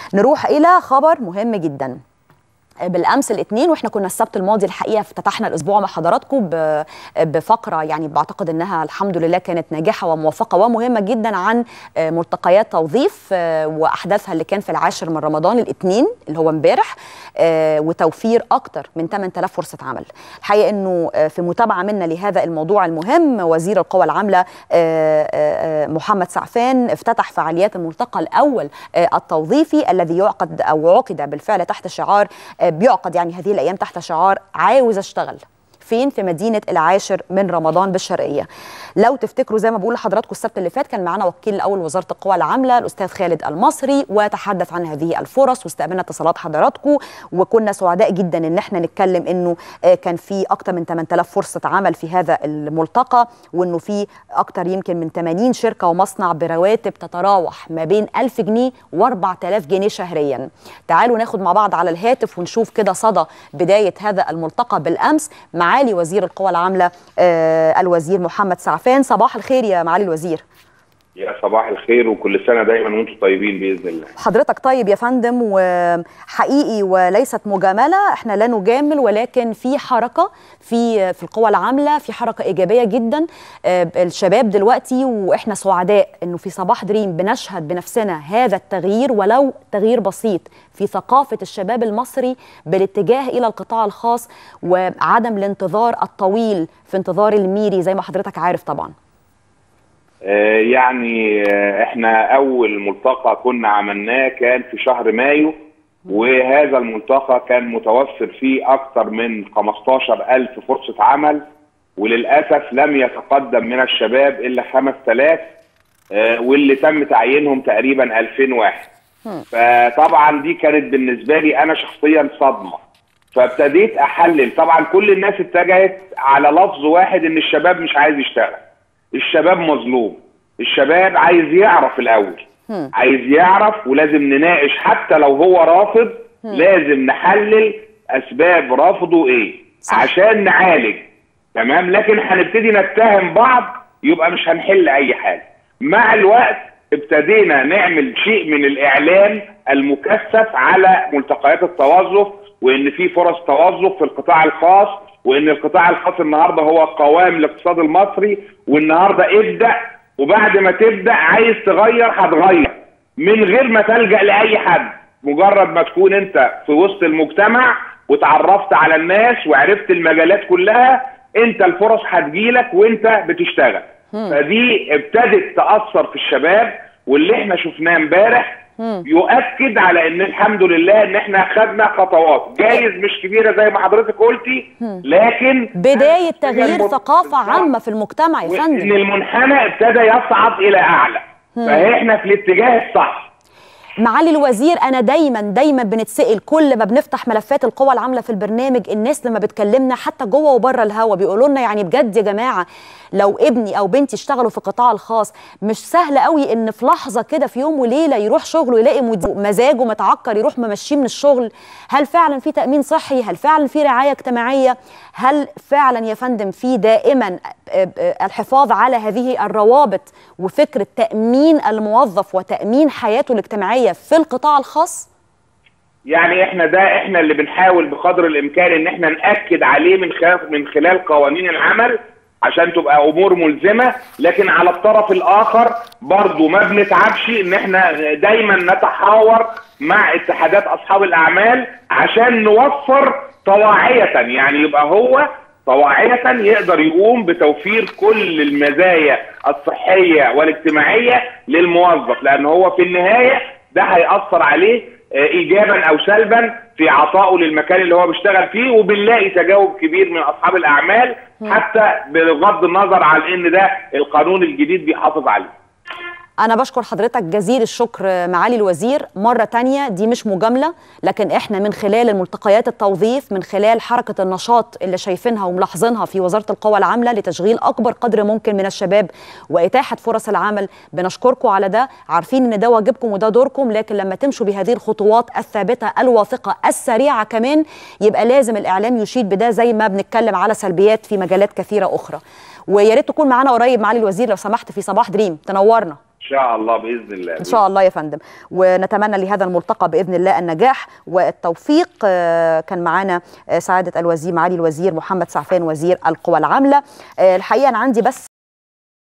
نروح الى خبر مهم جدا بالامس الاثنين واحنا كنا السبت الماضي الحقيقه افتتحنا الاسبوع مع حضراتكم بفقره يعني بعتقد انها الحمد لله كانت ناجحه وموفقه ومهمه جدا عن ملتقيات توظيف واحداثها اللي كان في العاشر من رمضان الاثنين اللي هو امبارح وتوفير اكثر من 8000 فرصه عمل الحقيقه انه في متابعه منا لهذا الموضوع المهم وزير القوى العامله محمد سعفان افتتح فعاليات الملتقى الاول التوظيفي الذي يعقد او عقد بالفعل تحت شعار بيعقد يعني هذه الايام تحت شعار عاوز اشتغل فين في مدينه العاشر من رمضان بالشرقيه لو تفتكروا زي ما بقول لحضراتكم السبت اللي فات كان معانا وكيل الاول وزاره القوى العامله الاستاذ خالد المصري وتحدث عن هذه الفرص واستقبلنا اتصالات حضراتكم وكنا سعداء جدا ان احنا نتكلم انه كان في اكثر من 8000 فرصه عمل في هذا الملتقى وانه في اكثر يمكن من 80 شركه ومصنع برواتب تتراوح ما بين 1000 جنيه و4000 جنيه شهريا تعالوا ناخد مع بعض على الهاتف ونشوف كده صدى بدايه هذا الملتقى بالامس معالي وزير القوى العامله آه الوزير محمد سعفان صباح الخير يا معالي الوزير يا صباح الخير وكل سنه دايما وانتم طيبين باذن الله حضرتك طيب يا فندم وحقيقي وليست مجامله احنا لا نجامل ولكن في حركه في في القوى العامله في حركه ايجابيه جدا الشباب دلوقتي واحنا سعداء انه في صباح دريم بنشهد بنفسنا هذا التغيير ولو تغيير بسيط في ثقافه الشباب المصري بالاتجاه الى القطاع الخاص وعدم الانتظار الطويل في انتظار الميري زي ما حضرتك عارف طبعا يعني احنا اول ملتقى كنا عملناه كان في شهر مايو وهذا الملتقى كان متوفر فيه اكثر من 15 الف فرصة عمل وللأسف لم يتقدم من الشباب الا 5000 واللي تم تعيينهم تقريبا 2000 واحد فطبعا دي كانت بالنسبة لي انا شخصيا صدمة فابتديت احلل طبعا كل الناس اتجهت على لفظ واحد ان الشباب مش عايز يشتغل الشباب مظلوم الشباب عايز يعرف الاول م. عايز يعرف ولازم نناقش حتى لو هو رافض م. لازم نحلل اسباب رفضه ايه صح. عشان نعالج تمام لكن هنبتدي نتهم بعض يبقى مش هنحل اي حاجه مع الوقت ابتدينا نعمل شيء من الاعلان المكثف على ملتقيات التوظف وان في فرص توظف في القطاع الخاص وان القطاع الخاص النهارده هو قوام الاقتصاد المصري والنهارده ابدا وبعد ما تبدا عايز تغير هتغير من غير ما تلجا لاي حد مجرد ما تكون انت في وسط المجتمع وتعرفت على الناس وعرفت المجالات كلها انت الفرص هتجيلك وانت بتشتغل فدي ابتدت تاثر في الشباب واللي احنا شفناه امبارح يؤكد على ان الحمد لله ان احنا خدنا خطوات جايز مش كبيره زي ما حضرتك قلتي لكن بدايه تغيير ثقافه عامه في المجتمع يا فندم ان المنحنى ابتدى يصعد الى اعلى فاحنا في الاتجاه الصح معالي الوزير انا دايما دايما بنتسال كل ما بنفتح ملفات القوى العامله في البرنامج الناس لما بتكلمنا حتى جوه وبره الهوا بيقولوا لنا يعني بجد يا جماعه لو ابني او بنتي اشتغلوا في القطاع الخاص مش سهل قوي ان في لحظه كده في يوم وليله يروح شغله يلاقي مزاجه متعكر يروح ممشيه من الشغل هل فعلا في تامين صحي هل فعلا في رعايه اجتماعيه هل فعلا يا فندم في دائما الحفاظ على هذه الروابط وفكره تامين الموظف وتامين حياته الاجتماعيه في القطاع الخاص يعني احنا ده احنا اللي بنحاول بقدر الامكان ان احنا ناكد عليه من خلال من خلال قوانين العمل عشان تبقى امور ملزمه لكن على الطرف الاخر برضو ما بنتعبش ان احنا دايما نتحاور مع اتحادات اصحاب الاعمال عشان نوفر طواعيه يعني يبقى هو طواعية يقدر يقوم بتوفير كل المزايا الصحية والاجتماعية للموظف لأن هو في النهاية ده هيأثر عليه إيجابا أو سلبا في عطائه للمكان اللي هو بيشتغل فيه وبنلاقي تجاوب كبير من أصحاب الأعمال حتى بغض النظر عن إن ده القانون الجديد بيحافظ عليه أنا بشكر حضرتك جزيل الشكر معالي الوزير مرة تانية دي مش مجاملة لكن إحنا من خلال الملتقيات التوظيف من خلال حركة النشاط اللي شايفينها وملاحظينها في وزارة القوى العاملة لتشغيل أكبر قدر ممكن من الشباب وإتاحة فرص العمل بنشكركم على ده عارفين إن ده واجبكم وده دوركم لكن لما تمشوا بهذه الخطوات الثابتة الواثقة السريعة كمان يبقى لازم الإعلام يشيد بده زي ما بنتكلم على سلبيات في مجالات كثيرة أخرى ويا ريت تكون معانا قريب معالي الوزير لو سمحت في صباح دريم تنورنا شاء الله باذن الله ان شاء الله يا فندم ونتمنى لهذا الملتقى باذن الله النجاح والتوفيق آه، كان معانا آه، سعاده الوزير معالي الوزير محمد سعفان وزير القوى العامله آه، الحقيقه انا عندي بس